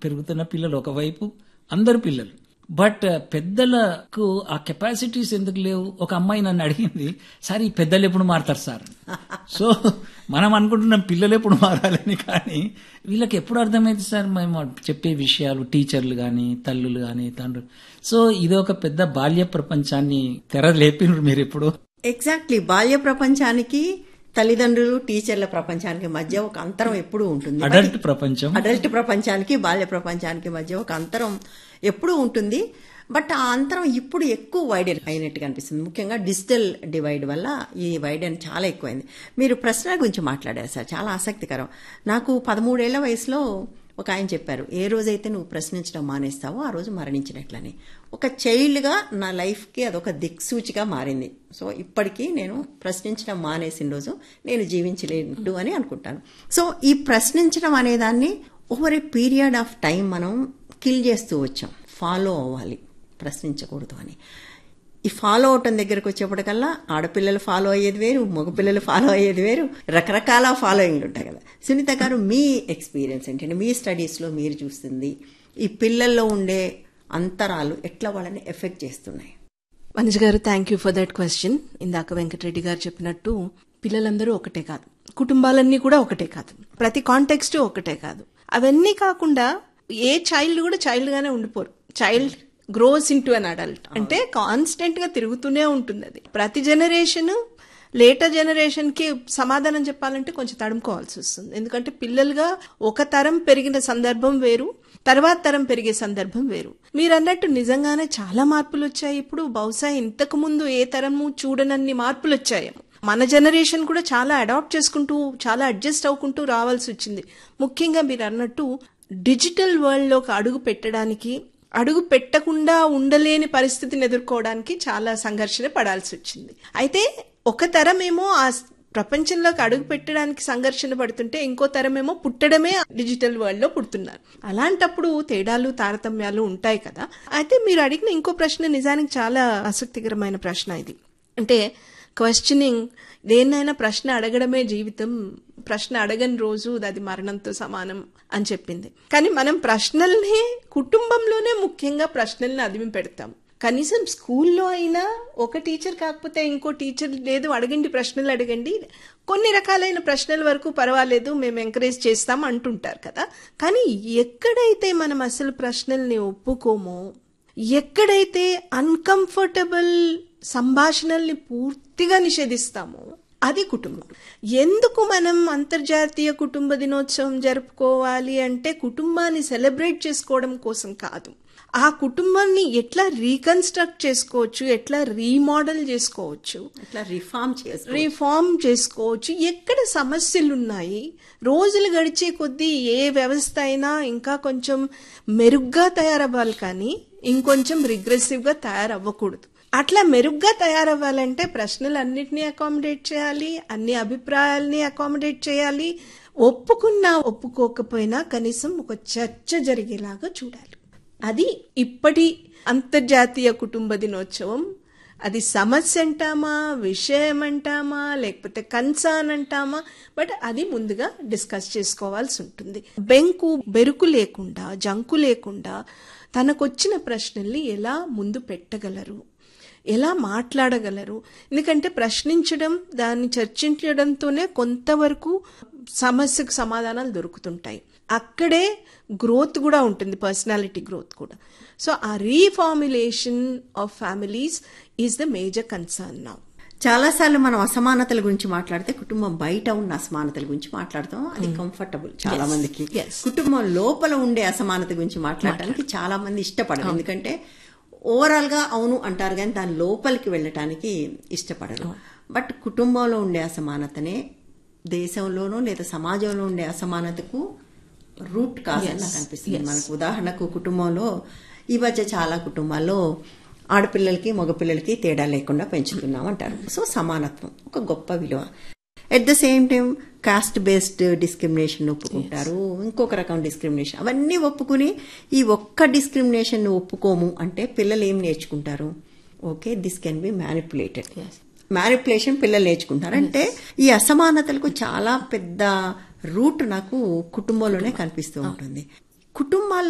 పెరుగుతున్న పిల్లలు ఒకవైపు అందరు పిల్లలు బట్ పెద్దలకు ఆ కెపాసిటీస్ ఎందుకు లేవు ఒక అమ్మాయి నన్ను అడిగింది సార్ ఈ పెద్దలు ఎప్పుడు మారుతారు సార్ సో మనం అనుకుంటున్నాం పిల్లలు ఎప్పుడు మారాలని కానీ వీళ్ళకి ఎప్పుడు అర్థమైంది సార్ మేము చెప్పే విషయాలు టీచర్లు కానీ తల్లులు కానీ తండ్రులు సో ఇది ఒక పెద్ద బాల్య ప్రపంచాన్ని తెర లేపినారు మీరు ఎప్పుడు ఎగ్జాక్ట్లీ బాల్య ప్రపంచానికి తల్లిదండ్రులు టీచర్ల ప్రపంచానికి మధ్య ఒక అంతరం ఎప్పుడూ ఉంటుంది అడల్ట్ ప్రపంచం అడల్ట్ ప్రపంచానికి బాల్య ప్రపంచానికి మధ్య ఒక అంతరం ఎప్పుడూ ఉంటుంది బట్ ఆ అంతరం ఇప్పుడు ఎక్కువ వైడెన్ అయినట్టుగా అనిపిస్తుంది ముఖ్యంగా డిజిటల్ డివైడ్ వల్ల ఈ వైడెన్ చాలా ఎక్కువైంది మీరు ప్రశ్న గురించి మాట్లాడారు సార్ చాలా ఆసక్తికరం నాకు పదమూడేళ్ల వయసులో ఒక ఆయన చెప్పారు ఏ రోజైతే నువ్వు ప్రశ్నించడం మానేస్తావో ఆ రోజు మరణించినట్లని ఒక చైల్డ్గా నా లైఫ్కి అదొక దిక్సూచిగా మారింది సో ఇప్పటికీ నేను ప్రశ్నించడం మానేసిన రోజు నేను జీవించలేను అని అనుకుంటాను సో ఈ ప్రశ్నించడం అనేదాన్ని over a period of time మనం కిల్ చేస్తూ వచ్చాం ఫాలో అవ్వాలి ప్రశ్నించకూడదు అని ఈ ఫాలో అవటం దగ్గరకు వచ్చేప్పటికల్లా ఆడపిల్లలు ఫాలో అయ్యేది వేరు మగపిల్లలు ఫాలో అయ్యేది వేరు రకరకాల ఫాలోయింగ్లు ఉంటాయి కదా సునీత గారు మీ ఎక్స్పీరియన్స్ ఏంటంటే మీ స్టడీస్లో మీరు చూస్తుంది ఈ పిల్లల్లో ఉండే అంతరాలు ఎట్లా వాళ్ళని ఎఫెక్ట్ చేస్తున్నాయి మనీష్ గారు thank you for that question ఇందాక వెంకటరెడ్డి గారు చెప్పినట్టు పిల్లలందరూ ఒకటే కాదు కుటుంబాలన్నీ కూడా ఒకటే కాదు ప్రతి కాంటెక్స్ట్ ఒకటే కాదు అవన్నీ కాకుండా ఏ చైల్డ్ కూడా చైల్డ్ గానే ఉండిపోరు child grows into an adult అంటే కాన్స్టెంట్ గా తిరుగుతూనే ఉంటుంది అది ప్రతి జనరేషన్ లేటర్ జనరేషన్ కి సమాధానం చెప్పాలంటే కొంచెం తడుముకోవాల్సి వస్తుంది ఎందుకంటే పిల్లలుగా ఒక తరం పెరిగిన సందర్భం వేరు తర్వాత తరం పెరిగే సందర్భం వేరు మీరు అన్నట్టు నిజంగానే చాలా మార్పులు వచ్చాయి ఇప్పుడు బహుశా ఇంతకు ముందు ఏ తరము చూడనన్ని మార్పులు వచ్చాయేమో మన జనరేషన్ కూడా చాలా అడాప్ట్ చేసుకుంటూ చాలా అడ్జస్ట్ అవ్వుకుంటూ రావాల్సి వచ్చింది ముఖ్యంగా మీరు అన్నట్టు డిజిటల్ వరల్డ్లోకి అడుగు పెట్టడానికి అడుగు పెట్టకుండా ఉండలేని పరిస్థితిని ఎదుర్కోవడానికి చాలా సంఘర్షణ పడాల్సి వచ్చింది అయితే ఒక తరమేమో ఆ ప్రపంచంలోకి అడుగు పెట్టడానికి సంఘర్షణ పడుతుంటే ఇంకో తరమేమో పుట్టడమే డిజిటల్ వరల్డ్ లో పుడుతున్నారు అలాంటప్పుడు తేడాలు తారతమ్యాలు ఉంటాయి కదా అయితే మీరు అడిగిన ఇంకో ప్రశ్న నిజానికి చాలా ఆసక్తికరమైన ప్రశ్న ఇది అంటే క్వశ్చనింగ్ దేన్నైనా ప్రశ్న అడగడమే జీవితం ప్రశ్న అడగని రోజు అది మరణంతో సమానం అని చెప్పింది కానీ మనం ప్రశ్నల్ని కుటుంబంలోనే ముఖ్యంగా ప్రశ్నల్ని అదిమి పెడతాం కనీసం స్కూల్లో అయినా ఒక టీచర్ కాకపోతే ఇంకో టీచర్ లేదు అడగండి ప్రశ్నలు అడగండి కొన్ని రకాలైన ప్రశ్నల వరకు పర్వాలేదు మేము ఎంకరేజ్ చేస్తాం అంటుంటారు కదా కానీ ఎక్కడైతే మనం అసలు ప్రశ్నల్ని ఒప్పుకోమో ఎక్కడైతే అన్కంఫర్టబుల్ సంభాషణల్ని పూర్తిగా నిషేధిస్తామో అది కుటుంబం ఎందుకు మనం అంతర్జాతీయ కుటుంబ దినోత్సవం జరుపుకోవాలి అంటే కుటుంబాన్ని సెలబ్రేట్ చేసుకోవడం కోసం కాదు ఆ కుటుంబాన్ని ఎట్లా రీకన్స్ట్రక్ట్ చేసుకోవచ్చు ఎట్లా రీమోడల్ చేసుకోవచ్చు ఎట్లా రిఫార్మ్ చేసి రిఫార్మ్ చేసుకోవచ్చు ఎక్కడ సమస్యలు ఉన్నాయి రోజులు గడిచే కొద్దీ ఏ వ్యవస్థ అయినా ఇంకా కొంచెం మెరుగ్గా తయారవ్వాలి కానీ ఇంకొంచెం రిగ్రెసివ్ గా తయారవ్వకూడదు అట్లా మెరుగ్గా తయారవ్వాలంటే ప్రశ్నలన్నింటినీ అకామిడేట్ చేయాలి అన్ని అభిప్రాయాల్ని అకామిడేట్ చేయాలి ఒప్పుకున్నా ఒప్పుకోకపోయినా కనీసం ఒక చర్చ జరిగేలాగా చూడాలి అది ఇప్పటి అంతర్జాతీయ కుటుంబ దినోత్సవం అది సమస్య అంటామా విషయం అంటామా లేకపోతే కన్సర్న్ అంటామా బట్ అది ముందుగా డిస్కస్ చేసుకోవాల్సి ఉంటుంది బెంకు బెరుకు లేకుండా జంకు లేకుండా తనకొచ్చిన ప్రశ్నల్ని ఎలా ముందు పెట్టగలరు ఎలా మాట్లాడగలరు ఎందుకంటే ప్రశ్నించడం దాన్ని చర్చించడంతోనే కొంతవరకు సమస్యకు సమాధానాలు దొరుకుతుంటాయి అక్కడే గ్రోత్ కూడా ఉంటుంది పర్సనాలిటీ గ్రోత్ కూడా so uh reformulation of families is the major concern now చాలాసార్లు మనం అసమానతల గురించి మాట్లాడితే కుటుంబం బయట ఉన్న అసమానతల గురించి మాట్లాడతాం అది కంఫర్టబుల్ చాలా మందికి కుటుంబం లోపల ఉండే అసమానత గురించి మాట్లాడటానికి చాలా మంది ఇష్టపడరు ఎందుకంటే ఓవరాల్ గా అవును అంటారు కానీ దాని లోపలికి వెళ్ళటానికి ఇష్టపడరు బట్ కుటుంబంలో ఉండే అసమానతనే దేశంలోనూ లేదా సమాజంలో ఉండే అసమానతకు రూట్ కాదని నాకు అనిపిస్తుంది మనకు ఉదాహరణకు కుటుంబంలో ఈ మధ్య చాలా కుటుంబాల్లో ఆడపిల్లలకి మగపిల్లలకి తేడా లేకుండా పెంచుతున్నాం అంటారు సో సమానత్వం ఒక గొప్ప విలువ at the same time caste based discrimination ఒప్పుకుంటారు ఇంకొక రకం డిస్క్రిమినేషన్ అవన్నీ ఒప్పుకుని ఈ ఒక్క డిస్క్రిమినేషన్ ఒప్పుకోము అంటే పిల్లలు ఏం నేర్చుకుంటారు okay this can be manipulated manipulation పిల్లలు నేర్చుకుంటారు అంటే ఈ అసమానతలకు చాలా పెద్ద రూట్ నాకు కుటుంబంలోనే కనిపిస్తూ ఉంటుంది కుటుంబాల్లో